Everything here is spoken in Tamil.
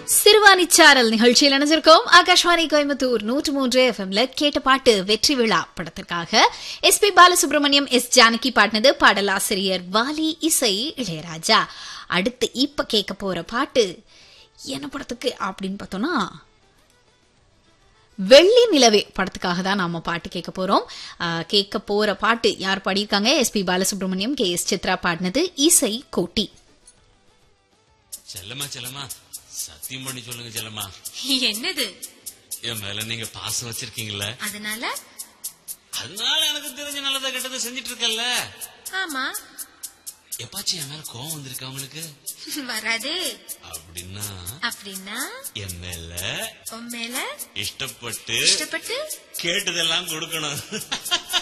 சிறுவாணிச்சாரல் நிகழ்ச்சியில் இணைஞ்சிருக்கோம் ஆகாஷ்வாணி கோயம்புத்தூர் நூற்று மூன்று எஃப்எம்ல கேட்ட பாட்டு வெற்றி விழா படத்திற்காக S P Balasubrahmanyam S Janaki பாடினது பாடலாசிரியர் வாலி இசை இளையராஜா அடுத்து இப்ப கேட்க போற பாட்டு என்ன படத்துக்கு அப்படின்னு பார்த்தோம்னா வெள்ளி நிலவே படத்துக்காக தான் நாம பாட்டு கேட்க போறோம் ஆஹ், கேட்க போற பாட்டு யார் பாடியிருக்காங்க S P Balasubrahmanyam K S Chithra பாடினது இசை கோட்டி செல்லம்மா செல்லம்மா சத்தியம் பண்ணி சொல்லுங்க செல்லம்மா என்னது என் மேல நீங்க பாசம் வச்சிருக்கீங்கல்ல அதனால அதனால எனக்கு தெரிஞ்ச நல்லதை கெட்டதை செஞ்சுட்டு இருக்கல்ல ஆமா எப்பாச்சும் என் மேல கோவம் வந்திருக்கா உங்களுக்கு வராதே அப்படின்னா அப்படின்னா என் மேல உன் மேல இஷ்டப்பட்டு இஷ்டப்பட்டு கேட்டதெல்லாம் கொடுக்கணும்